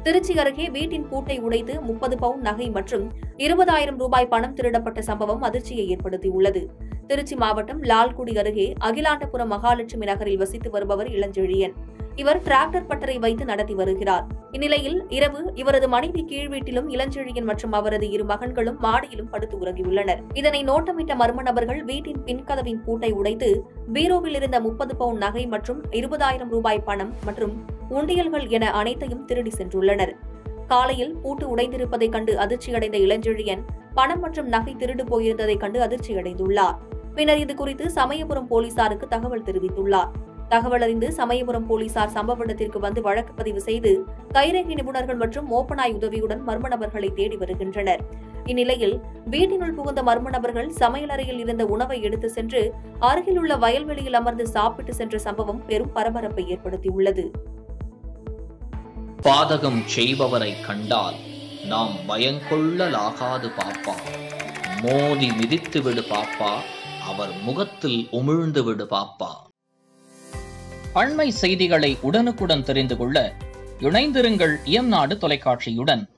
திருச்சி அருகே வீட்டின் பூட்டை உடைத்து முப்பது பவுண்ட் நகை மற்றும் இருபதாயிரம் ரூபாய் பணம் திருடப்பட்ட சம்பவம் அதிர்ச்சியை ஏற்படுத்தியுள்ளது திருச்சி மாவட்டம் லால்குடி அருகே அகிலாண்டபுரம் மகாலட்சுமி நகரில் வசித்து வருபவர் இளஞ்செழியன் இவர் டிராக்டர் பட்டறை வைத்து நடத்தி வருகிறார் இந்நிலையில் இரவு இவரது மனைவி கீழ் வீட்டிலும் இளஞ்செழியன் மற்றும் அவரது இரு மகன்களும் மாடியிலும் படுத்து உறங்கியுள்ளனர் இதனை நோட்டமிட்ட மர்ம நபர்கள் வீட்டின் பின்கதவின் பூட்டை உடைத்து பீரோவில் இருந்த முப்பது பவுண்ட் நகை மற்றும் இருபதாயிரம் ரூபாய் பணம் மற்றும் உண்டியல்கள் என அனைத்தையும் திருடி சென்றுள்ளனர் காலையில் பூட்டு உடைந்திருப்பதைக் கண்டு அதிர்ச்சியடைந்த இளஞ்செழியன் பணம் மற்றும் நகை திருடு போயிருந்ததைக் கண்டு அதிர்ச்சியடைந்துள்ளார் பின்னர் இது குறித்து சமயபுரம் போலீசாருக்கு தகவல் தெரிவித்துள்ளார் தகவல் அறிந்து சமயபுரம் போலீசார் சம்பவ இடத்திற்கு வந்து வழக்கு பதிவு செய்து கைரேகை நிபுணர்கள் மற்றும் மோப்பனாய் உதவியுடன் மர்ம நபர்களை தேடி வருகின்றனர் இந்நிலையில் வீட்டினுள் புகுந்த மர்ம நபர்கள் சமையலறையில் இருந்த உணவை எடுத்து சென்று அருகில் உள்ள வயல்வெளியில் அமர்ந்து சாப்பிட்டு சென்ற சம்பவம் பெரும் பரபரப்பை ஏற்படுத்தியுள்ளது பாதகம் செய்பவரை கண்டால் நாம் பயங்கொள்ளலாகாது பாப்பா மோதி மிதித்து விடு பாப்பா அவர் முகத்தில் உமிழ்ந்து விடு பாப்பா அண்மை செய்திகளை உடனுக்குடன் தெரிந்து கொள்ள இணைந்திருங்கள் இயம்நாடு தொலைக்காட்சியுடன்